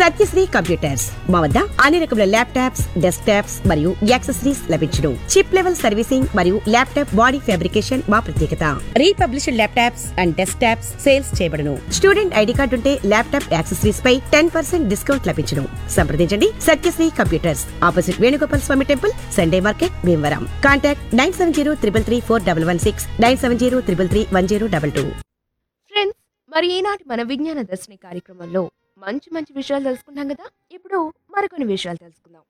Satyasri computers మా వద్ద అన్ని రకముల ల్యాప్టాప్స్ డెస్క్ టాప్స్ మరియు యాక్సెసరీస్ లభించును చిప్ లెవెల్ సర్వీసింగ్ మరియు ల్యాప్టాప్ బాడీ ఫ్యాబ్రికేషన్ మా ప్రత్యేకత republished laptops and desktops sales చేయబడును స్టూడెంట్ ఐడి కార్డు ఉంటే ల్యాప్టాప్ యాక్సెసరీస్ పై టెన్ పర్సెంట్ డిస్కౌంట్ లభించును సంప్రదించండి Satyasri computers opposite Venugopal Swamy temple Sunday market Bhimavaram contact nine seven zero triple three four double one six nine seven zero triple three one zero double two friends మరి ఈనాటి మన విజ్ఞాన దర్శిని కార్యక్రమంలో మంచి మంచి విషయాలు తెలుసుకున్నాం కదా ఇప్పుడు మరికొన్ని విషయాలు తెలుసుకుందాం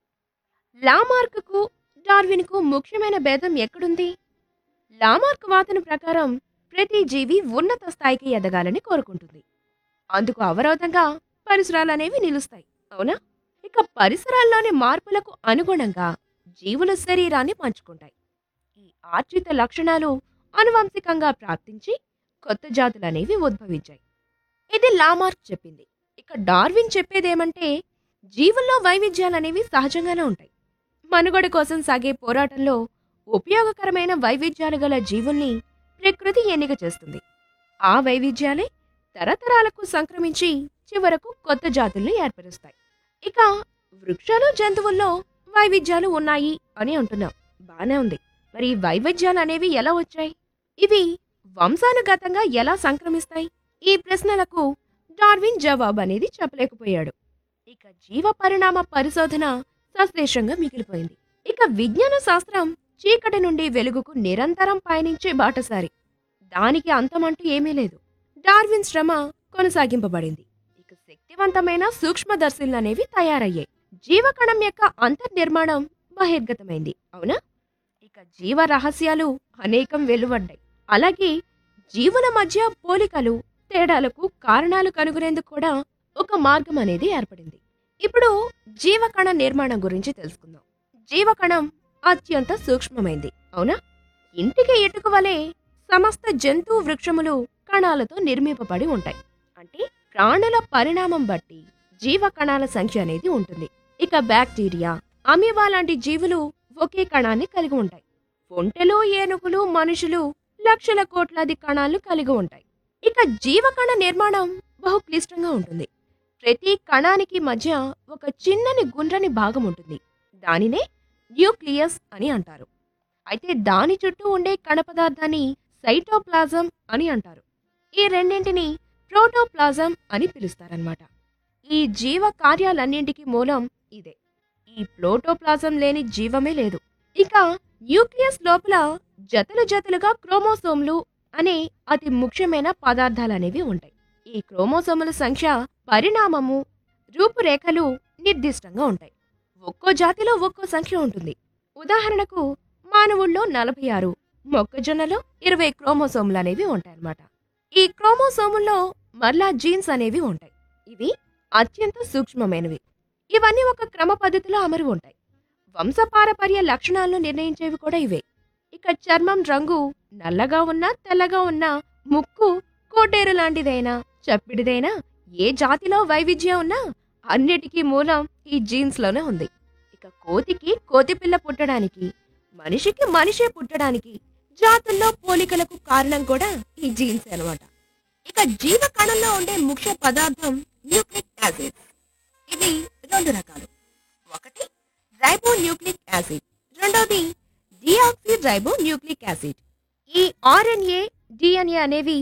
లామార్క్కు డార్విన్కు ముఖ్యమైన భేదం ఎక్కడుంది లామార్క్ వాదన ప్రకారం ప్రతి జీవి ఉన్నత స్థాయికి ఎదగాలని కోరుకుంటుంది అందుకు అవరోధంగా పరిసరాలు అనేవి నిలుస్తాయి అవునా ఇక పరిసరాల్లోని మార్పులకు అనుగుణంగా జీవుల శరీరాన్ని పంచుకుంటాయి ఈ ఆర్జిత లక్షణాలు అనువంశికంగా ప్రాప్తించి కొత్త జాతులు అనేవి ఉద్భవించాయి ఇది లామార్క్ చెప్పింది ఇక డార్విన్ చెప్పేదేమంటే జీవుల్లో వైవిధ్యాలు అనేవి సహజంగానే ఉంటాయి మనుగడ కోసం సాగే పోరాటంలో ఉపయోగకరమైన వైవిధ్యాలు గల జీవుల్ని ప్రకృతి ఎన్నిక చేస్తుంది ఆ వైవిధ్యాలే తరతరాలకు సంక్రమించి చివరకు కొత్త జాతుల్ని ఏర్పరుస్తాయి ఇక వృక్షాలు జంతువుల్లో వైవిధ్యాలు ఉన్నాయి అని అంటున్నాం బానే ఉంది మరి ఈ వైవిధ్యాలు అనేవి ఎలా వచ్చాయి ఇవి వంశానుగతంగా ఎలా సంక్రమిస్తాయి ఈ ప్రశ్నలకు డార్విన్ జవాబు అనేది చెప్పలేకపోయాడు ఇక జీవ పరిణామ పరిశోధన సశేషంగా మిగిలిపోయింది ఇక విజ్ఞాన శాస్త్రం చీకటి నుండి వెలుగుకు నిరంతరం పయనించే బాటసారి దానికి అంతమంటూ ఏమీ లేదు డార్విన్ శ్రమ కొనసాగింపబడింది ఇక శక్తివంతమైన సూక్ష్మదర్శులు అనేవి తయారయ్యాయి జీవకణం యొక్క అంతర్నిర్మాణం బహిర్గతమైంది అవునా ఇక జీవ రహస్యాలు అనేకం వెలువడ్డాయి అలాగే జీవుల మధ్య పోలికలు తేడాలకు కారణాలు కనుగొనేందుకు కూడా ఒక మార్గం అనేది ఏర్పడింది ఇప్పుడు జీవకణ నిర్మాణం గురించి తెలుసుకుందాం జీవకణం అత్యంత సూక్ష్మమైంది అవునా ఇంటికి ఇటుక వలె సమస్త జంతు వృక్షములు కణాలతో నిర్మింపబడి ఉంటాయి అంటే ప్రాణుల పరిణామం బట్టి జీవకణాల సంఖ్య అనేది ఉంటుంది ఇక బ్యాక్టీరియా అమీబా లాంటి జీవులు ఒకే కణాన్ని కలిగి ఉంటాయి ఒంటెలు ఏనుగులు మనుషులు లక్షల కోట్లాది కణాలు కలిగి ఉంటాయి ఇక జీవకణ నిర్మాణం బహు క్లిష్టంగా ఉంటుంది ప్రతి కణానికి మధ్య ఒక చిన్నని గుండ్రని భాగం ఉంటుంది దానినే న్యూక్లియస్ అని అంటారు అయితే దాని చుట్టూ ఉండే కణ పదార్థాన్ని సైటోప్లాజం అని అంటారు ఈ రెండింటిని ప్రోటోప్లాజం అని పిలుస్తారన్నమాట ఈ జీవ కార్యాలన్నింటికి మూలం ఇదే ఈ ప్రోటోప్లాజం లేని జీవమే లేదు ఇక న్యూక్లియస్ లోపల జతలు జతలుగా క్రోమోసోమ్లు అనే అతి ముఖ్యమైన పదార్థాలు అనేవి ఉంటాయి ఈ క్రోమోసోముల సంఖ్య పరిణామము రూపురేఖలు నిర్దిష్టంగా ఉంటాయి ఒక్కో జాతిలో ఒక్కో సంఖ్య ఉంటుంది ఉదాహరణకు మానవుల్లో నలభై ఆరు మొక్కజొన్నలో ఇరవై క్రోమోసోములు అనేవి ఉంటాయన్నమాట ఈ క్రోమోసోముల్లో మరలా జీన్స్ అనేవి ఉంటాయి ఇవి అత్యంత సూక్ష్మమైనవి ఇవన్నీ ఒక క్రమ పద్ధతిలో అమరి ఉంటాయి వంశపారపర్య లక్షణాలను నిర్ణయించేవి కూడా ఇవే ఇక చర్మం రంగు నల్లగా ఉన్నా తెల్లగా ఉన్నా ముక్కు కోటేరు లాంటిదైనా చప్పిడిదైనా ఏ జాతిలో వైవిధ్యం ఉన్నా అన్నిటికీ మూలం ఈ జీన్స్ లోనే ఉంది ఇక కోతికి కోతి పిల్ల పుట్టడానికి మనిషికి మనిషే పుట్టడానికి జాతుల్లో పోలికలకు కారణం కూడా ఈ జీన్స్ అన్నమాట ఇక జీవ కణంలో ఉండే ముఖ్య పదార్థం న్యూక్లిక్ యాసిడ్ ఇది రెండు రకాలు ఒకటి రైబో న్యూక్లిక్ యాసిడ్ రెండోది డిఆక్సీ రైబో న్యూక్లిక్ యాసిడ్ ఈ ఆర్ఎన్ఏ డిఎన్ఏ అనేవి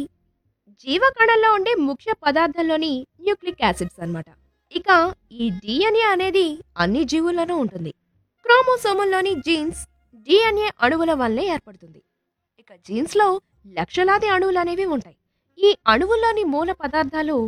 జీవకణంలో ఉండే ముఖ్య పదార్థంలోని న్యూక్లిక్ యాసిడ్స్ అన్నమాట ఇక ఈ డిఎన్ఏ అనేది అన్ని జీవుల్లోనూ ఉంటుంది క్రోమోసోముల్లోని జీన్స్ డిఎన్ఏ అణువుల వల్లే ఏర్పడుతుంది ఇక జీన్స్ లో లక్షలాది అణువులు అనేవి ఉంటాయి ఈ అణువుల్లోని మూల పదార్థాలు